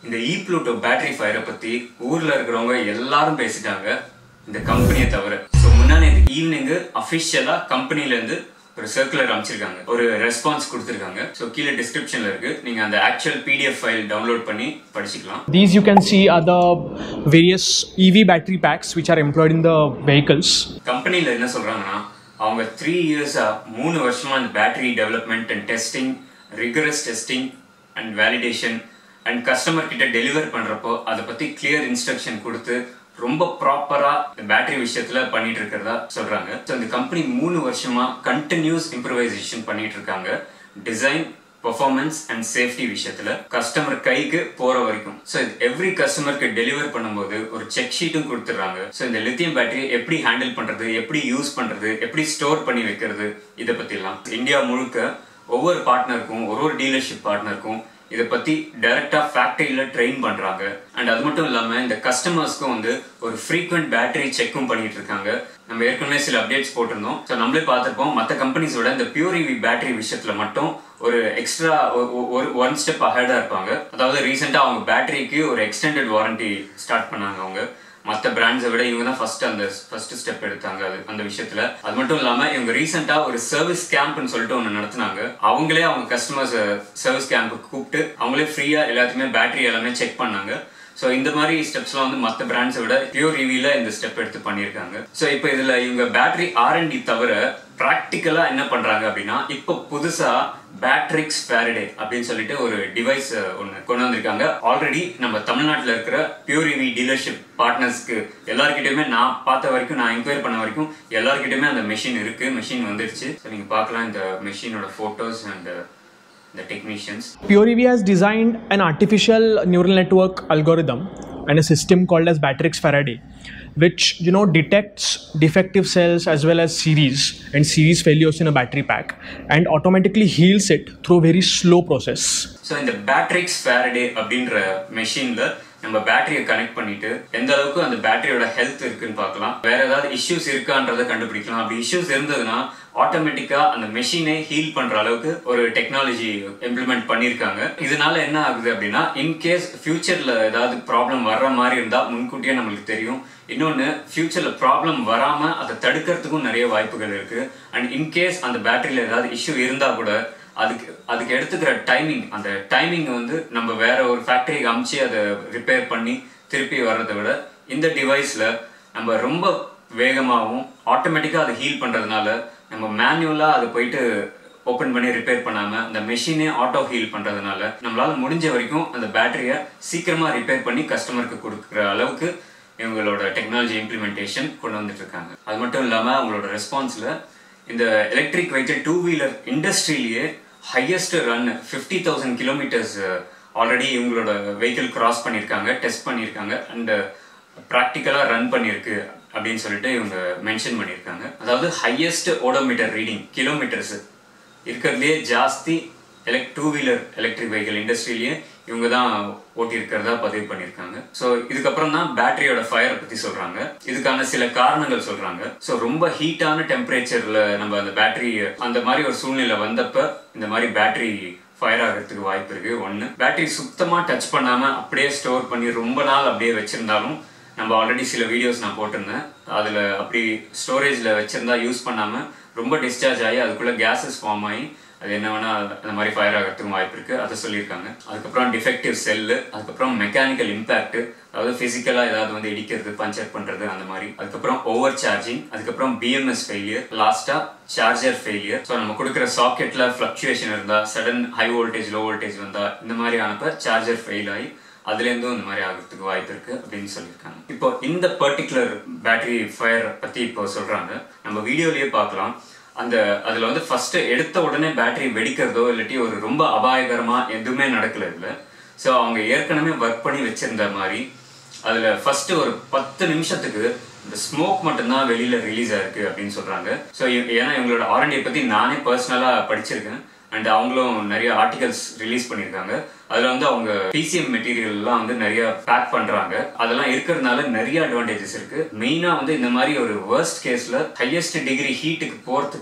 இந்த இ Pluto battery ஃபயரை பத்தி ஊர்ல இருக்கிறவங்க எல்லாரும் பேசிட்டாங்க இந்த கம்பெனியை தவிர ஸோ முன்னாடி ஈவினிங் அஃபிஷியலா கம்பெனில இருந்து ஒரு சர்க்குலர் அமைச்சிருக்காங்க ஒரு ரெஸ்பான்ஸ் கொடுத்துருக்காங்க ஸோ கீழே டிஸ்கிரிப்ஷன்ல இருக்கு நீங்க அந்த ஆக்சுவல் பிடிஎஃப் ஃபைல் டவுன்லோட் பண்ணி படிச்சுக்கலாம் These you can see are the various EV battery packs which are employed in the vehicles. கம்பெனியில் என்ன சொல்றாங்கன்னா அவங்க த்ரீ இயர்ஸா மூணு வருஷமா இந்த battery development and testing rigorous testing and validation and customer கிட்ட டெலிவர் பண்றப்போ அதை பத்தி கிளியர் இன்ஸ்ட்ரக்ஷன் கொடுத்து ரொம்ப ப்ராப்பரா இந்த பேட்டரி விஷயத்துல பண்ணிட்டு இருக்கிறதா சொல்றாங்க ஸோ இந்த கம்பெனி மூணு வருஷமா கண்டினியூஸ் இம்ப்ரவைசேஷன் பண்ணிட்டு இருக்காங்க டிசைன் பெர்ஃபார்மன்ஸ் அண்ட் சேஃப்டி விஷயத்துல கஸ்டமர் கைக்கு போற வரைக்கும் ஸோ எவ்ரி கஸ்டமருக்கு டெலிவர் பண்ணும்போது ஒரு செக் ஷீட்டும் கொடுத்துட்றாங்க ஸோ இந்த லித்தியம் பேட்டரி எப்படி ஹேண்டில் பண்றது எப்படி யூஸ் பண்றது எப்படி ஸ்டோர் பண்ணி வைக்கிறது இதை பத்திலாம் இந்தியா முழுக்க ஒவ்வொரு பார்ட்னருக்கும் ஒரு ஒரு டீலர்ஷிப் பார்ட்னருக்கும் இதை பத்தி டைரக்டா ஃபேக்டரியில ட்ரெயின் பண்றாங்க அண்ட் அது மட்டும் இல்லாம இந்த கஸ்டமர்ஸ்க்கும் வந்து ஒரு ஃப்ரீக்வெண்ட் பேட்டரி செக்கும் பண்ணிட்டு இருக்காங்க நம்ம ஏற்கனவே சில அப்டேட்ஸ் போட்டிருந்தோம் ஸோ நம்மளே பார்த்துருப்போம் மற்ற கம்பெனிஸோட இந்த பியூர் இவி பேட்டரி விஷயத்துல மட்டும் ஒரு எக்ஸ்ட்ரா ஒரு ஒன் ஸ்டெப் அஹெடா இருப்பாங்க அதாவது ரீசெண்டா அவங்க பேட்டரிக்கு ஒரு எக்ஸ்டெண்டட் வாரண்டி ஸ்டார்ட் பண்ணாங்க அவங்க மற்ற பிராண்ட்ஸை விட இவங்க தான் ஃபர்ஸ்ட் அந்த ஃபர்ஸ்ட் ஸ்டெப் எடுத்தாங்க அது அந்த விஷயத்துல அது மட்டும் இல்லாம இவங்க ரீசெண்டா ஒரு சர்வீஸ் கேம்ப்னு சொல்லிட்டு ஒன்று நடத்துனாங்க அவங்களே அவங்க கஸ்டமர்ஸ் சர்வீஸ் கேம்புக்கு கூப்பிட்டு அவங்களே ஃப்ரீயா எல்லாத்தையுமே பேட்டரி எல்லாமே செக் பண்ணாங்க ஸோ இந்த மாதிரி ஸ்டெப்ஸ்லாம் வந்து மற்ற பிராண்ட்ஸை விட பியூர் ரிவியில் இந்த ஸ்டெப் எடுத்து பண்ணியிருக்காங்க ஸோ இப்போ இதில் இவங்க பேட்டரி ஆர்என்டி தவிர ப்ராக்டிக்கலாக என்ன பண்ணுறாங்க அப்படின்னா இப்போ புதுசாக பேட்ரிக்ஸ் ஃபேரடே அப்படின்னு சொல்லிட்டு ஒரு டிவைஸ் ஒன்று கொண்டு வந்திருக்காங்க ஆல்ரெடி நம்ம தமிழ்நாட்டில் இருக்கிற பியூர் இவி டீலர்ஷிப் பார்ட்னர்ஸ்க்கு எல்லாருக்கிட்டையுமே நான் பார்த்த வரைக்கும் நான் என்கொயரி பண்ண வரைக்கும் எல்லாருக்கிட்டையுமே அந்த மெஷின் இருக்கு மெஷின் வந்துருச்சு ஸோ நீங்கள் பார்க்கலாம் இந்த மெஷினோட photos and the technicians PureEV has designed an artificial neural network algorithm and a system called as Batrix Faraday, which you know detects defective cells as well as series and series failures in a battery pack and automatically heals it through a very slow process. So இந்த பேட்ரிக்ஸ் Faraday அப்படின்ற மெஷின்ல நம்ம பேட்டரியை connect பண்ணிட்டு எந்த அளவுக்கு அந்த பேட்டரியோட ஹெல்த் இருக்குன்னு பார்க்கலாம் வேற ஏதாவது இஷ்யூஸ் இருக்கான்றதை கண்டுபிடிக்கலாம் அப்படி இஷ்யூஸ் இருந்ததுன்னா ஆட்டோமேட்டிக்கா அந்த மெஷினை ஹீல் பண்ற அளவுக்கு ஒரு டெக்னாலஜி இம்ப்ளிமெண்ட் பண்ணியிருக்காங்க இதனால என்ன ஆகுது அப்படின்னா இன்கேஸ் ஃபியூச்சர்ல ஏதாவது ப்ராப்ளம் வர்ற மாதிரி இருந்தா முன்கூட்டியே நம்மளுக்கு தெரியும் இன்னொன்று ஃபியூச்சர்ல ப்ராப்ளம் வராம அதை தடுக்கிறதுக்கும் நிறைய வாய்ப்புகள் இருக்கு அண்ட் இன்கேஸ் அந்த பேட்டரியில ஏதாவது இஷ்யூ இருந்தா கூட அதுக்கு அதுக்கு எடுத்துக்கிற டைமிங் அந்த டைமிங் வந்து நம்ம வேற ஒரு ஃபேக்டரிக்கு அமுச்சு அதை ரிப்பேர் பண்ணி திருப்பி வர்றதை விட இந்த டிவைஸ்ல நம்ம ரொம்ப வேகமாகவும் ஆட்டோமேட்டிக்காக அதை ஹீல் பண்றதுனால நம்ம மேனுவலாக அதை போயிட்டு ஓப்பன் பண்ணி ரிப்பேர் பண்ணாம அந்த மெஷினே ஆட்டோ ஹீல் பண்றதுனால நம்மளால முடிஞ்ச வரைக்கும் அந்த பேட்டரியை சீக்கிரமா ரிப்பேர் பண்ணி கஸ்டமருக்கு கொடுக்குற அளவுக்கு இவங்களோட டெக்னாலஜி இம்ப்ளிமெண்டேஷன் கொண்டு வந்துட்டு இருக்காங்க அது மட்டும் இல்லாம அவங்களோட ரெஸ்பான்ஸ்ல இந்த எலக்ட்ரிக் வெஹிக்கிள் டூ வீலர் இண்டஸ்ட்ரியிலேயே highest run fifty thousand kilometres already இவங்களோட வெஹிக்கிள் கிராஸ் பண்ணியிருக்காங்க டெஸ்ட் பண்ணியிருக்காங்க அண்ட் ப்ராக்டிக்கலாக ரன் பண்ணியிருக்கு அப்படின்னு சொல்லிட்டு இவங்க மென்ஷன் பண்ணியிருக்காங்க அதாவது ஹையஸ்ட் ஓடோமீட்டர் ரீடிங் கிலோமீட்டர்ஸ் இருக்கிறதுலே ஜாஸ்தி எலக்ட் டூ வீலர் எலக்ட்ரிக் வெஹிக்கிள் இண்டஸ்ட்ரியிலேயே இவங்க தான் ஓட்டி இருக்கிறதா பதிவு பண்ணியிருக்காங்க ஸோ இதுக்கப்புறம் தான் பேட்டரியோட ஃபயர் பற்றி சொல்கிறாங்க இதுக்கான சில காரணங்கள் சொல்கிறாங்க ஸோ ரொம்ப ஹீட்டான டெம்பரேச்சரில் நம்ம அந்த பேட்டரி அந்த மாதிரி ஒரு சூழ்நிலை வந்தப்ப இந்த மாதிரி பேட்டரி ஃபயர் ஆகிறதுக்கு வாய்ப்பு இருக்கு ஒன்று பேட்டரி சுத்தமாக டச் பண்ணாமல் அப்படியே ஸ்டோர் பண்ணி ரொம்ப நாள் அப்படியே வச்சிருந்தாலும் நம்ம ஆல்ரெடி சில வீடியோஸ் நான் போட்டிருந்தேன் அதில் அப்படி ஸ்டோரேஜில் வச்சிருந்தா யூஸ் பண்ணாமல் ரொம்ப டிஸ்சார்ஜ் ஆகி அதுக்குள்ளே கேஸஸ் ஃபார்ம் ஆகி அது என்ன வேணா அந்த மாதிரி ஃபயர் ஆகிறதுக்கும் வாய்ப்பு இருக்கு அதை சொல்லியிருக்காங்க அதுக்கப்புறம் டிஃபெக்டிவ் செல்லு அதுக்கப்புறம் மெக்கானிக்கல் இம்பாக்ட் அதாவது பிசிக்கலா ஏதாவது வந்து இடிக்கிறது பஞ்சர் பண்றது அந்த மாதிரி அதுக்கப்புறம் ஓவர் சார்ஜிங் அதுக்கப்புறம் பிஎம்எஸ் ஃபெயிலியர் லாஸ்டா சார்ஜர் ஃபெயிலியர் ஸோ நம்ம கொடுக்குற சாக்கெட்ல ஃபிளக்சுவேஷன் இருந்தா sudden high voltage low voltage வந்தா இந்த மாதிரி ஆனப்ப சார்ஜர் ஃபெயில் ஆகி அதுலேருந்தும் இந்த மாதிரி ஆகிறதுக்கு வாய்ப்பு இருக்கு அப்படின்னு சொல்லியிருக்காங்க இப்போ இந்த பர்டிகுலர் பேட்டரி ஃபயர் பத்தி இப்போ சொல்றாங்க நம்ம வீடியோலயே பார்க்கலாம் அந்த அதுல வந்து ஃபர்ஸ்ட் எடுத்த உடனே பேட்டரி வெடிக்கிறதோ இல்லாட்டி ஒரு ரொம்ப அபாயகரமா எதுவுமே நடக்கல இதுல ஸோ அவங்க ஏற்கனவே ஒர்க் பண்ணி வச்சிருந்த மாதிரி அதுல ஃபர்ஸ்ட் ஒரு பத்து நிமிஷத்துக்கு இந்த ஸ்மோக் மட்டும்தான் வெளியில ரிலீஸ் ஆயிருக்கு அப்படின்னு சொல்றாங்க ஸோ ஏன்னா இவங்களோட ஆர்என்டி பத்தி நானே பர்சனலா படிச்சிருக்கேன் அண்ட் அவங்களும் நிறைய ஆர்டிகல்ஸ் ரிலீஸ் பண்ணியிருக்காங்க அதில் வந்து அவங்க பிசிஎம் மெட்டீரியல்லாம் வந்து நிறைய பேக் பண்ணுறாங்க அதெல்லாம் இருக்கிறதுனால நிறைய அட்வான்டேஜஸ் இருக்கு மெயினாக வந்து இந்த மாதிரி ஒரு வேர்ஸ்ட் கேஸில் ஹையஸ்ட் டிகிரி ஹீட்டுக்கு போகிறதுக்கு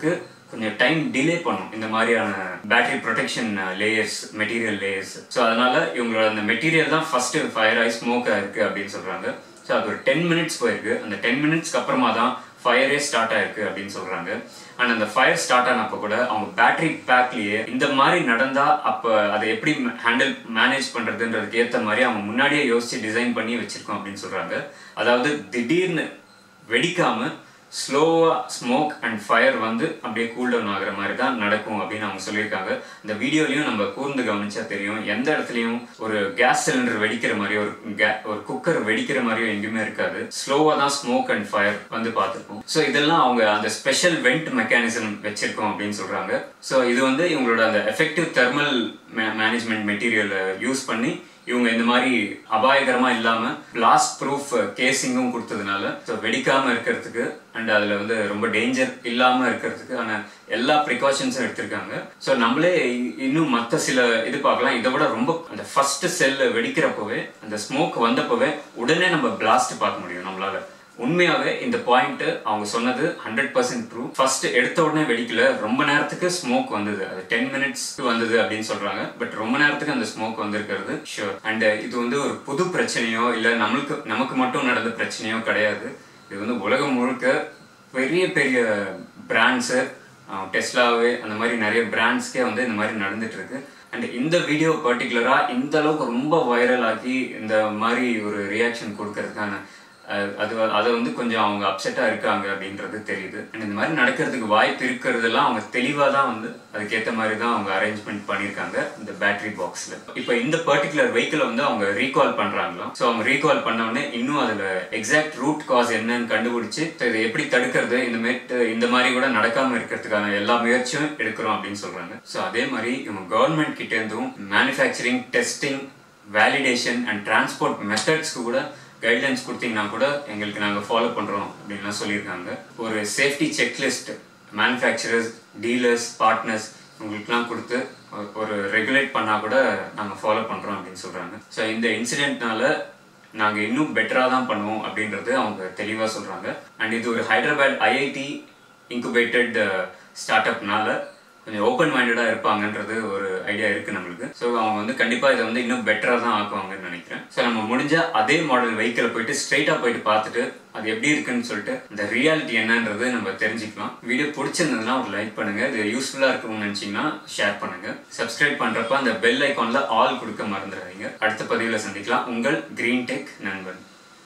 கொஞ்சம் டைம் டிலே பண்ணும் இந்த மாதிரியான battery protection layers material layers so அதனால இவங்களோட அந்த மெட்டீரியல் தான் ஃபர்ஸ்ட் ஃபயர் ஆகி ஸ்மோக்காக இருக்கு அப்படின்னு சொல்றாங்க ஸோ அது ஒரு டென் மினிட்ஸ் போயிருக்கு அந்த டென் மினிட்ஸ்க்கு அப்புறமா தான் ஃபயரே ஸ்டார்ட் ஆயிருக்கு அப்படின்னு சொல்றாங்க அண்ட் அந்த ஃபயர் ஸ்டார்ட் ஆனப்போ கூட அவங்க பேட்டரி பேக்லயே இந்த மாதிரி நடந்தா அப்போ அதை எப்படி ஹேண்டில் மேனேஜ் பண்றதுன்றதுக்கு ஏற்ற மாதிரி அவங்க முன்னாடியே யோசிச்சு டிசைன் பண்ணி வச்சிருக்கோம் அப்படின்னு சொல்றாங்க அதாவது திடீர்னு வெடிக்காம ஸ்லோவா ஸ்மோக் அண்ட் ஃபயர் வந்து அப்படியே கூல் டவுன் ஆகுற மாதிரி தான் நடக்கும் அப்படின்னு அவங்க சொல்லியிருக்காங்க இந்த வீடியோலையும் நம்ம கூர்ந்து கவனிச்சா தெரியும் எந்த இடத்துலையும் ஒரு கேஸ் சிலிண்டர் வெடிக்கிற மாதிரியோ ஒரு ga- ஒரு குக்கர் வெடிக்கிற மாதிரியோ எங்கேயுமே இருக்காது ஸ்லோவா தான் ஸ்மோக் அண்ட் ஃபயர் வந்து பார்த்துருப்போம் ஸோ இதெல்லாம் அவங்க அந்த ஸ்பெஷல் வெண்ட் மெக்கானிசம் வச்சிருக்கோம் அப்படின்னு சொல்றாங்க ஸோ இது வந்து இவங்களோட அந்த எஃபெக்டிவ் தெர்மல் மேனேஜ்மெண்ட் மெட்டீரியலை யூஸ் பண்ணி இவங்க இந்த மாதிரி அபாயகரமா இல்லாம பிளாஸ்ட் ப்ரூஃப் கேசிங்கும் கொடுத்ததுனால ஸோ வெடிக்காம இருக்கிறதுக்கு அண்ட் அதுல வந்து ரொம்ப டேஞ்சர் இல்லாம இருக்கிறதுக்கு ஆன எல்லா ப்ரிகாஷன்ஸும் எடுத்திருக்காங்க ஸோ நம்மளே இ- இன்னும் மற்ற சில இது பார்க்கலாம் இதை விட ரொம்ப அந்த ஃபர்ஸ்ட் செல் வெடிக்கிறப்பவே அந்த ஸ்மோக் வந்தப்பவே உடனே நம்ம பிளாஸ்ட் பார்க்க முடியும் நம்மளால உண்மையாவே இந்த பாயிண்ட் அவங்க சொன்னது ஹண்ட்ரட் பர்சன்ட் ட்ரூ ஃபர்ஸ்ட் எடுத்த உடனே வெடிக்கல ரொம்ப நேரத்துக்கு ஸ்மோக் வந்தது அது டென் மினிட்ஸ் வந்தது அப்படின்னு சொல்றாங்க பட் ரொம்ப நேரத்துக்கு அந்த ஸ்மோக் வந்திருக்கிறது ஷூர் அண்ட் இது வந்து ஒரு புது பிரச்சனையோ இல்ல நம்மளுக்கு நமக்கு மட்டும் நடந்த பிரச்சனையோ கிடையாது இது வந்து உலகம் முழுக்க பெரிய பெரிய பிராண்ட்ஸு டெஸ்லாவே அந்த மாதிரி நிறைய பிராண்ட்ஸ்க்கே வந்து இந்த மாதிரி நடந்துட்டு இருக்கு அண்ட் இந்த வீடியோ பர்டிகுலரா இந்த அளவுக்கு ரொம்ப வைரல் ஆக்கி இந்த மாதிரி ஒரு ரியாக்ஷன் கொடுக்கறதுக்கான அஹ், அது அதை வந்து கொஞ்சம் அவங்க அப்செட்டா இருக்காங்க அப்படின்றது தெரியுது அண்ட் இந்த மாதிரி நடக்கிறதுக்கு வாய்ப்பு இருக்கிறதெல்லாம் அவங்க தெளிவாக தான் வந்து அதுக்கேற்ற மாதிரி தான் அவங்க அரேஞ்ச்மெண்ட் பண்ணியிருக்காங்க இந்த பேட்டரி பாக்ஸில் இப்போ இந்த பர்டிகுலர் வெஹிக்கிளை வந்து அவங்க ரீகால் பண்ணுறாங்களாம் ஸோ அவங்க ரீகால் பண்ண உடனே இன்னும் அதில் எக்ஸாக்ட் ரூட் காஸ் என்னன்னு கண்டுபிடிச்சு so இதை எப்படி தடுக்கிறது இந்த மாதிரி இந்த மாதிரி கூட நடக்காம இருக்கிறதுக்கான எல்லா முயற்சியும் எடுக்கிறோம் அப்படின்னு சொல்றாங்க ஸோ அதே மாதிரி இவங்க கவர்மெண்ட் கிட்ட இருந்தும் manufacturing testing validation and transport மெத்தட்ஸ்க்கு கூட கைட்லைன்ஸ் கொடுத்தீங்கன்னா கூட எங்களுக்கு நாங்கள் ஃபாலோ பண்ணுறோம் அப்படின்லாம் சொல்லியிருக்காங்க ஒரு safety checklist manufacturers dealers partners உங்களுக்குலாம் கொடுத்து ஒரு- ஒரு ரெகுலேட் பண்ணால் கூட நாங்கள் ஃபாலோ பண்ணுறோம் அப்படின்னு சொல்கிறாங்க ஸோ இந்த இன்சிடென்ட்னால நாங்கள் இன்னும் பெட்டராக தான் பண்ணுவோம் அப்படின்றது அவங்க தெளிவாக சொல்கிறாங்க அண்ட் இது ஒரு ஹைதராபாத் ஐஐடி இன்குபேட்டட் ஸ்டார்ட் அப்னால கொஞ்சம் ஓப்பன் மைண்டடாக இருப்பாங்கன்றது ஒரு ஐடியா இருக்குது நம்மளுக்கு ஸோ அவங்க வந்து கண்டிப்பாக இதை வந்து இன்னும் பெட்டராக தான் ஆக்குவாங்கன்னு நினைக்கிறேன் ஸோ நம்ம முடிஞ்ச அதே மாடல் வெஹிக்கிளை போயிட்டு ஸ்ட்ரைட்டாக போயிட்டு பார்த்துட்டு அது எப்படி இருக்குன்னு சொல்லிட்டு இந்த ரியாலிட்டி என்னன்றது நம்ம தெரிஞ்சுக்கலாம் வீடியோ பிடிச்சிருந்ததுன்னா ஒரு லைக் பண்ணுங்க இது யூஸ்ஃபுல்லாக இருக்கும்னு நினச்சிங்கன்னா ஷேர் பண்ணுங்க சப்ஸ்கிரைப் பண்ணுறப்ப அந்த பெல் ஐக்கான்ல ஆல் கொடுக்க மறந்துடாதீங்க அடுத்த பதிவில் சந்திக்கலாம் உங்கள் கிரீன் டெக் நண்பன்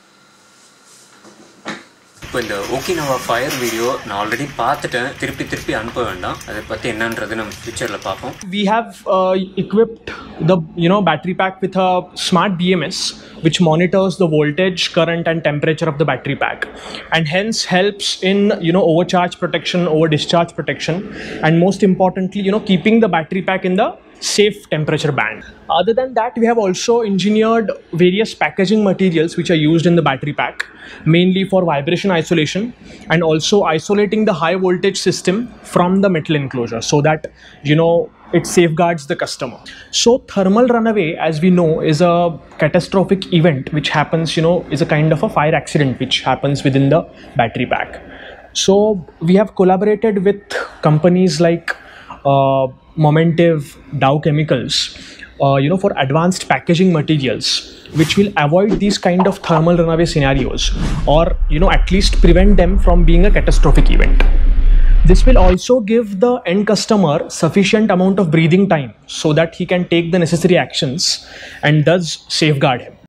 இப்போ இந்த ஓகினவா ஃபயர் வீடியோ நான் ஆல்ரெடி பார்த்துட்டேன் திருப்பி திருப்பி அனுப்ப வேண்டாம் அதை பற்றி என்னன்றது நம்ம ஃபியூச்சரில் பார்ப்போம் we have uh, equipped the you know battery pack with a smart BMS which monitors the voltage, current, and temperature of the battery pack, and hence helps in you know overcharge protection, over discharge protection, and most importantly, you know keeping the battery pack in the safe temperature band. Other than that, we have also engineered various packaging materials which are used in the battery pack, mainly for vibration isolation and also isolating the high voltage system from the metal enclosure so that you know it safeguards the customer. So thermal runaway, as we know, is a catastrophic event which happens, you know, is a kind of a fire accident which happens within the battery pack. So we have collaborated with companies like uh, Momentive, Dow Chemicals, uh, you know, for advanced packaging materials, which will avoid these kind of thermal runaway scenarios, or you know, at least prevent them from being a catastrophic event. This will also give the end customer sufficient amount of breathing time so that he can take the necessary actions and thus safeguard him.